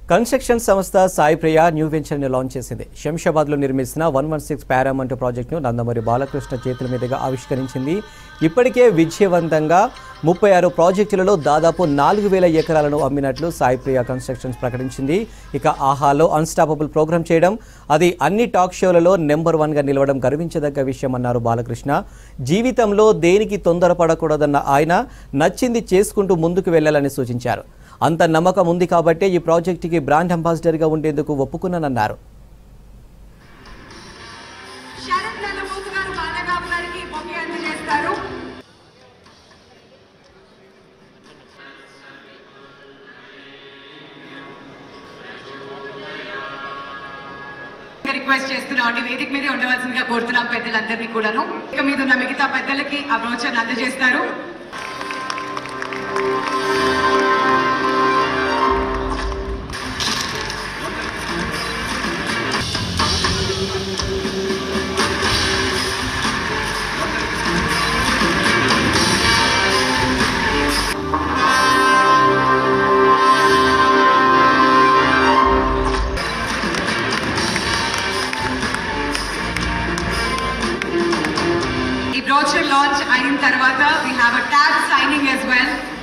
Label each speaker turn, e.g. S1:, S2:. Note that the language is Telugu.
S1: కన్స్ట్రక్షన్ సంస్థ సాయి ప్రియ న్యూ వెంచర్ని లాంచ్ చేసింది శంషాబాద్లో నిర్మిస్తున్న వన్ వన్ సిక్స్ పారామంటూ ప్రాజెక్టును నందమూరి బాలకృష్ణ చేతుల మీదుగా ఆవిష్కరించింది ఇప్పటికే విజయవంతంగా ముప్పై ఆరు ప్రాజెక్టులలో దాదాపు నాలుగు వేల ఎకరాలను అమ్మినట్లు సాయి ప్రియ కన్స్ట్రక్షన్స్ ప్రకటించింది ఇక ఆహాలో అన్స్టాపబుల్ ప్రోగ్రామ్ చేయడం అది అన్ని టాక్ షోలలో నెంబర్ వన్గా నిలవడం గర్వించదగ్గ విషయం అన్నారు బాలకృష్ణ జీవితంలో దేనికి తొందరపడకూడదన్న ఆయన నచ్చింది చేసుకుంటూ ముందుకు వెళ్లాలని సూచించారు అంత నమ్మకం ఉంది కాబట్టే ఈ ప్రాజెక్టుకి బ్రాండ్ అంబాసిడర్గా ఉండేందుకు ఒప్పుకున్నానన్నారు
S2: శరత్ నల్లమూతు గారు బాలగాపు గారికి బొమ్మ అందజేస్తారు రిక్వెస్ట్ చేస్తున్నాం అండి వేదిక మీదే ఉండవలసిందిగా కోరుతున్నాం పెద్దలందరినీ కూడాను ఇక మీద ఉన్న మిగతా పెద్దలకి ఆ బ్రోచర్ అందజేస్తారు ఈ బ్రోచర్ లాంచ్ అయిన తర్వాత we have a tag signing as well